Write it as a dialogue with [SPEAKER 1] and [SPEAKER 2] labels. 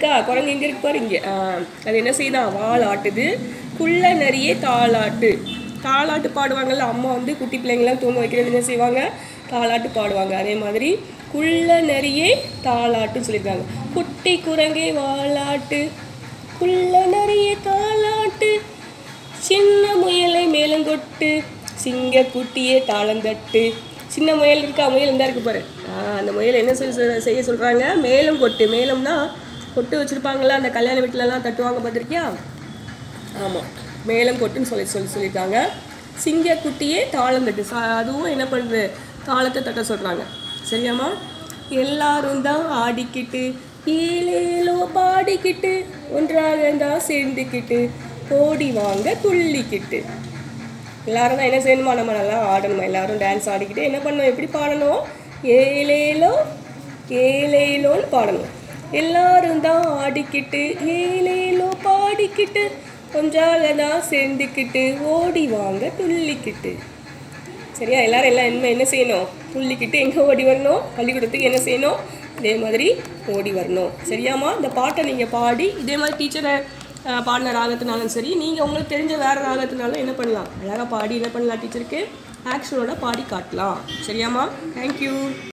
[SPEAKER 1] இருக்கா குரங்கு எங்கே இருக்கு பாரு இங்கே ஆ, அது என்ன செய்யுதா வால் ஆட்டுது குள்ள நரியே தாளாட்டு தாளாட்டு பாடுவாங்கல்ல அம்மா வந்து குட்டி பிள்ளைங்களாம் தூங்க வைக்கிறது என்ன செய்வாங்க தாளாட்டு பாடுவாங்க அதே மாதிரி குள்ள நரியே தாளாட்டுன்னு சொல்லியிருக்காங்க குட்டி குரங்கே வாலாட்டு குள்ள நரியே தாளாட்டு சின்ன முயலை மேலங்கொட்டு சிங்க குட்டியே தாளந்தட்டு சின்ன முயல் இருக்கா முயல் இந்த இருக்கு பாரு ஆ, அந்த முயல் என்ன செய்ய சொல்ற- செய்ய சொல்றாங்க மேலும் கொட்டு மேலம்னா கொட்டு வச்சிருப்பாங்கல்ல அந்த கல்யாண வீட்டிலலாம் தட்டுவாங்க பார்த்திருக்கியா ஆமாம் மேலம் கொட்டுன்னு சொல்லி சொல்லி சொல்லியிருக்காங்க சிங்க குட்டியே தாளம் தட்டு சா- அதுவும் என்ன பண்ணுது தாளத்தை தட்ட சொல்கிறாங்க சரியாம்மா எல்லாரும் தான் ஆடிக்கிட்டு ஏலேலோ பாடிக்கிட்டு ஒன்றாக தான் சேர்ந்துக்கிட்டு ஓடி வாங்க துள்ளிக்கிட்டு எல்லாரும் தான் என்ன செய்யணுமா நம்ம நல்லா ஆடணுமா எல்லாரும் டான்ஸ் ஆடிக்கிட்டு என்ன பண்ணணும் எப்படி பாடணும் ஏலேலோ ஏலேலோன்னு பாடணும் எல்லாரும் தான் ஆடிக்கிட்டு ஏலேலோ பாடிக்கிட்டு கொஞ்சால தான் சேர்ந்துக்கிட்டு ஓடி வாங்க துள்ளிக்கிட்டு சரியா எல்லாரும் எல்லாம் என்ன என்ன செய்யணும் துள்ளிக்கிட்டு எங்கே ஓடி வரணும் பள்ளிக்கூடத்துக்கு என்ன செய்யணும் இதே மாதிரி ஓடி வரணும் சரியாம்மா இந்த பாட்டை நீங்கள் பாடி இதே மாதிரி டீச்சரை பாடின ராகத்தினாலும் சரி நீங்கள் உங்களுக்கு தெரிஞ்ச வேறு ராகத்தினாலும் என்ன பண்ணலாம் அழகாக பாடி என்ன பண்ணலாம் டீச்சருக்கு ஆக்ஷனோட பாடி காட்டலாம் சரியாம்மா தேங்க்யூ